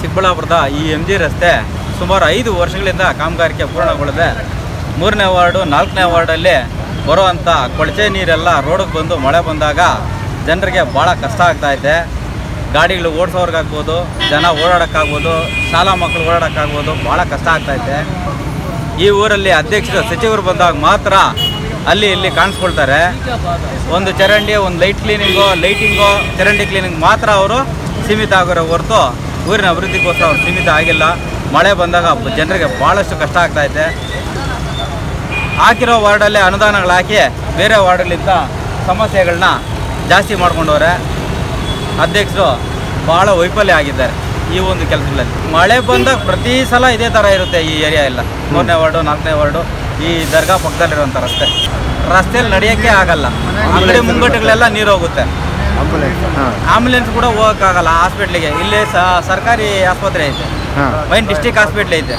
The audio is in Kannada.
ಚಿಕ್ಕಬಳ್ಳಾಪುರದ ಈ ಎಮ್ ಜಿ ರಸ್ತೆ ಸುಮಾರು ಐದು ವರ್ಷಗಳಿಂದ ಕಾಮಗಾರಿಕೆ ಪೂರ್ಣಗೊಳ್ಳದೆ ಮೂರನೇ ವಾರ್ಡು ನಾಲ್ಕನೇ ವಾರ್ಡಲ್ಲಿ ಬರುವಂಥ ಕೊಳಚೆ ನೀರೆಲ್ಲ ರೋಡಿಗೆ ಬಂದು ಮಳೆ ಬಂದಾಗ ಜನರಿಗೆ ಭಾಳ ಕಷ್ಟ ಆಗ್ತಾ ಇದೆ ಗಾಡಿಗಳು ಓಡಿಸೋರ್ಗಾಗ್ಬೋದು ಜನ ಓಡಾಡೋಕ್ಕಾಗ್ಬೋದು ಶಾಲಾ ಮಕ್ಕಳು ಓಡಾಡೋಕ್ಕಾಗ್ಬೋದು ಭಾಳ ಕಷ್ಟ ಆಗ್ತೈತೆ ಈ ಊರಲ್ಲಿ ಅಧ್ಯಕ್ಷರು ಸಚಿವರು ಬಂದಾಗ ಮಾತ್ರ ಅಲ್ಲಿ ಇಲ್ಲಿ ಕಾಣಿಸ್ಕೊಳ್ತಾರೆ ಒಂದು ಚರಂಡಿ ಒಂದು ಲೈಟ್ ಕ್ಲೀನಿಂಗು ಲೈಟಿಂಗು ಚರಂಡಿ ಕ್ಲೀನಿಂಗ್ ಮಾತ್ರ ಅವರು ಸೀಮಿತ ಆಗಿರೋ ಹೊರತು ಊರಿನ ಅಭಿವೃದ್ಧಿಗೋಸ್ಕರ ಅವ್ರು ಸೀಮಿತ ಆಗಿಲ್ಲ ಮಳೆ ಬಂದಾಗ ಜನರಿಗೆ ಭಾಳಷ್ಟು ಕಷ್ಟ ಆಗ್ತೈತೆ ಹಾಕಿರೋ ವಾರ್ಡಲ್ಲೇ ಅನುದಾನಗಳು ಹಾಕಿ ಬೇರೆ ವಾರ್ಡ್ಗಳಿಂದ ಸಮಸ್ಯೆಗಳನ್ನ ಜಾಸ್ತಿ ಮಾಡ್ಕೊಂಡವ್ರೆ ಅಧ್ಯಕ್ಷರು ಭಾಳ ವೈಫಲ್ಯ ಆಗಿದ್ದಾರೆ ಈ ಒಂದು ಕೆಲಸಗಳಲ್ಲಿ ಮಳೆ ಬಂದಾಗ ಪ್ರತಿ ಸಲ ಇದೇ ಥರ ಇರುತ್ತೆ ಈ ಏರಿಯಾ ಎಲ್ಲ ಮೂರನೇ ವಾರ್ಡು ನಾಲ್ಕನೇ ವಾರ್ಡು ಈ ದರ್ಗಾ ಪಕ್ಕದಲ್ಲಿರುವಂಥ ರಸ್ತೆ ರಸ್ತೆಯಲ್ಲಿ ನಡೆಯೋಕ್ಕೆ ಆಗಲ್ಲ ಅಂಗಡಿ ಮುಂಗಟ್ಟುಗಳೆಲ್ಲ ನೀರು ಹೋಗುತ್ತೆ ಆಂಬುಲೆನ್ಸ್ ಹಾಂ ಆಂಬುಲೆನ್ಸ್ ಕೂಡ ಹೋಗೋಕ್ಕಾಗಲ್ಲ ಹಾಸ್ಪಿಟ್ಲಿಗೆ ಇಲ್ಲಿ ಸ ಸರ್ಕಾರಿ ಆಸ್ಪತ್ರೆ ಐತೆ ಹಾಂ ಮೈನ್ ಡಿಸ್ಟಿಕ್ ಹಾಸ್ಪಿಟ್ಲ್ ಐತೆ